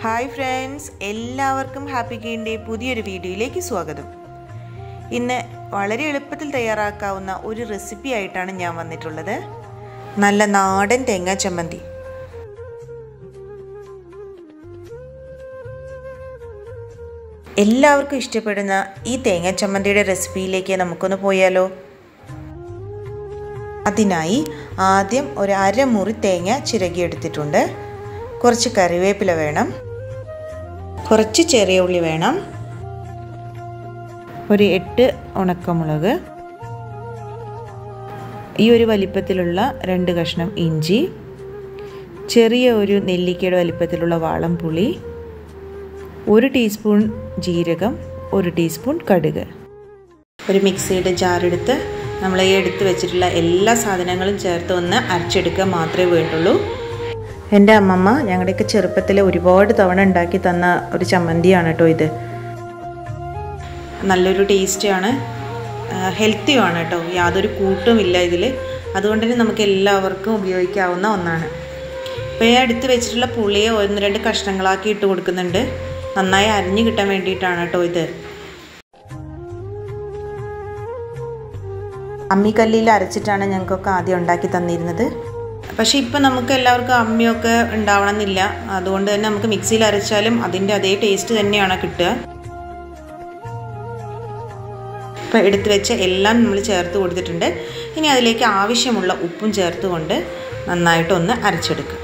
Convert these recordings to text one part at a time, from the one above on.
hi friends എല്ലാവർക്കും happy ഗെയിൻ്റെ പുതിയൊരു വീഡിയോയിലേക്ക് സ്വാഗതം ഇന്ന് വളരെ എളുപ്പത്തിൽ തയ്യാറാക്കാവുന്ന ഒരു റെസിപ്പി ആയിട്ടാണ് ഞാൻ വന്നിട്ടുള്ളത് നല്ല നാടൻ തേങ്ങാ ചമ്മന്തി എല്ലാവർക്കും ഇഷ്ടപ്പെടുന്ന ഈ തേങ്ങാ ചമ്മന്തിയുടെ റെസിപ്പിയിലേക്ക് നമുക്കൊന്ന് പോയാലോ അതിനായി ആദ്യം ഒരു അരമുറി തേങ്ങ ചിരകിയെടുത്തിട്ടുണ്ട് കുറച്ച് കറിവേപ്പില വേണം കുറച്ച് ചെറിയ ഉള്ളി വേണം ഒരു എട്ട് ഉണക്കമുളക് ഈ ഒരു വലിപ്പത്തിലുള്ള രണ്ട് കഷ്ണം ഇഞ്ചി ചെറിയ ഒരു നെല്ലിക്കയുടെ വലിപ്പത്തിലുള്ള വാളം പുളി ഒരു ടീസ്പൂൺ ജീരകം ഒരു ടീസ്പൂൺ കടുക് ഒരു മിക്സിയുടെ ജാറെടുത്ത് നമ്മൾ ഈ എടുത്ത് വെച്ചിട്ടുള്ള എല്ലാ സാധനങ്ങളും ചേർത്ത് ഒന്ന് അരച്ചെടുക്കുക മാത്രമേ വേണ്ടുള്ളൂ എൻ്റെ അമ്മമ്മ ഞങ്ങളുടെയൊക്കെ ചെറുപ്പത്തിൽ ഒരുപാട് തവണ ഉണ്ടാക്കി തന്ന ഒരു ചമ്മന്തിയാണ് കേട്ടോ ഇത് നല്ലൊരു ടേസ്റ്റിയാണ് ഹെൽത്തിയുമാണ് കേട്ടോ യാതൊരു കൂട്ടുമില്ല ഇതിൽ അതുകൊണ്ട് തന്നെ നമുക്ക് എല്ലാവർക്കും ഉപയോഗിക്കാവുന്ന ഒന്നാണ് ഇപ്പോൾ ഈ എടുത്ത് വെച്ചിട്ടുള്ള പുളിയെ ഒന്ന് രണ്ട് കഷ്ണങ്ങളാക്കി ഇട്ട് കൊടുക്കുന്നുണ്ട് നന്നായി അരിഞ്ഞു കിട്ടാൻ വേണ്ടിയിട്ടാണ് കേട്ടോ ഇത് അമ്മിക്കല്ലിൽ അരച്ചിട്ടാണ് ഞങ്ങൾക്കൊക്കെ ആദ്യം ഉണ്ടാക്കി തന്നിരുന്നത് പക്ഷേ ഇപ്പം നമുക്ക് എല്ലാവർക്കും അമ്മിയൊക്കെ ഉണ്ടാവണമെന്നില്ല അതുകൊണ്ട് തന്നെ നമുക്ക് മിക്സിയിൽ അരച്ചാലും അതിൻ്റെ അതേ ടേസ്റ്റ് തന്നെയാണ് കിട്ടുക ഇപ്പോൾ എടുത്തു വെച്ച എല്ലാം നമ്മൾ ചേർത്ത് കൊടുത്തിട്ടുണ്ട് ഇനി അതിലേക്ക് ആവശ്യമുള്ള ഉപ്പും ചേർത്തുകൊണ്ട് നന്നായിട്ടൊന്ന് അരച്ചെടുക്കുക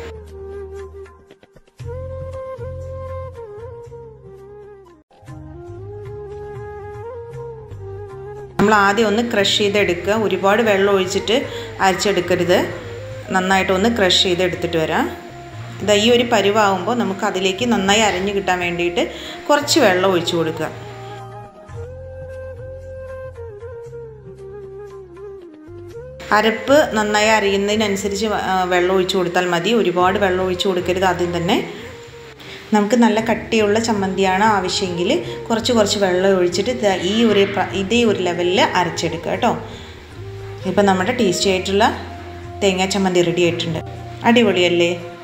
നമ്മൾ ആദ്യം ഒന്ന് ക്രഷ് ചെയ്തെടുക്കുക ഒരുപാട് വെള്ളം ഒഴിച്ചിട്ട് അരച്ചെടുക്കരുത് നന്നായിട്ട് ഒന്ന് ക്രഷ് ചെയ്ത് എടുത്തിട്ട് വരാം ഇതാ ഈ ഒരു പരുവാകുമ്പോൾ നമുക്ക് അതിലേക്ക് നന്നായി അരഞ്ഞു കിട്ടാൻ വേണ്ടിയിട്ട് കുറച്ച് വെള്ളം ഒഴിച്ചു കൊടുക്കുക അരപ്പ് നന്നായി അരിയുന്നതിനനുസരിച്ച് വെള്ളം ഒഴിച്ചു കൊടുത്താൽ മതി ഒരുപാട് വെള്ളം ഒഴിച്ചു കൊടുക്കരുത് ആദ്യം തന്നെ നമുക്ക് നല്ല കട്ടിയുള്ള ചമ്മന്തിയാണ് ആവശ്യമെങ്കിൽ കുറച്ച് കുറച്ച് വെള്ളം ഒഴിച്ചിട്ട് ഈ ഒരു ഇതേ ഒരു ലെവലിൽ അരച്ചെടുക്കുക കേട്ടോ ഇപ്പം നമ്മുടെ ടേസ്റ്റി ആയിട്ടുള്ള തേങ്ങാ ചമ്മന്തി റെഡി ആയിട്ടുണ്ട് അടിപൊളിയല്ലേ